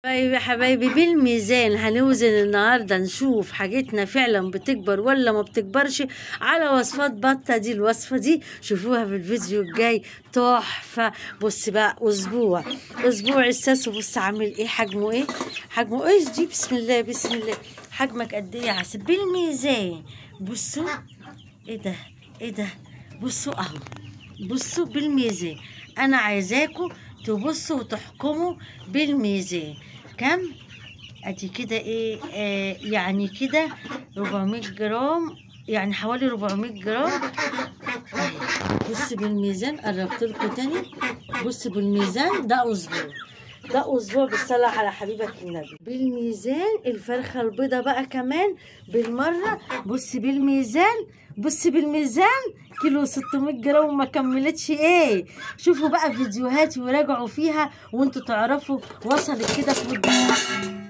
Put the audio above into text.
طيب يا حبايبي بالميزان هنوزن النهارده نشوف حاجتنا فعلا بتكبر ولا ما بتكبرش على وصفات بطه دي الوصفه دي شوفوها في الفيديو الجاي تحفه بص بقى اسبوع اسبوع الساسو بص عامل ايه حجمه ايه حجمه ايش دي بسم الله بسم الله حجمك قد ايه يا عسل بالميزان بصوا ايه ده ايه ده بصوا اهو بصوا بالميزان انا عايزاكم تبصوا وتحكموا بالميزان كم ادي كده ايه آه يعني كده 400 جرام يعني حوالي 400 جرام أهي. بص بالميزان قربت لكم تاني بص بالميزان ده اسبوع ده اسبوع بالصلاة على حبيبك النبي بالميزان الفرخة البيضة بقى كمان بالمرة بص بالميزان بص بالميزان كيلو 600 جرام وما كملتش ايه شوفوا بقى فيديوهاتي وراجعوا فيها وانتوا تعرفوا وصلت كده في ودنها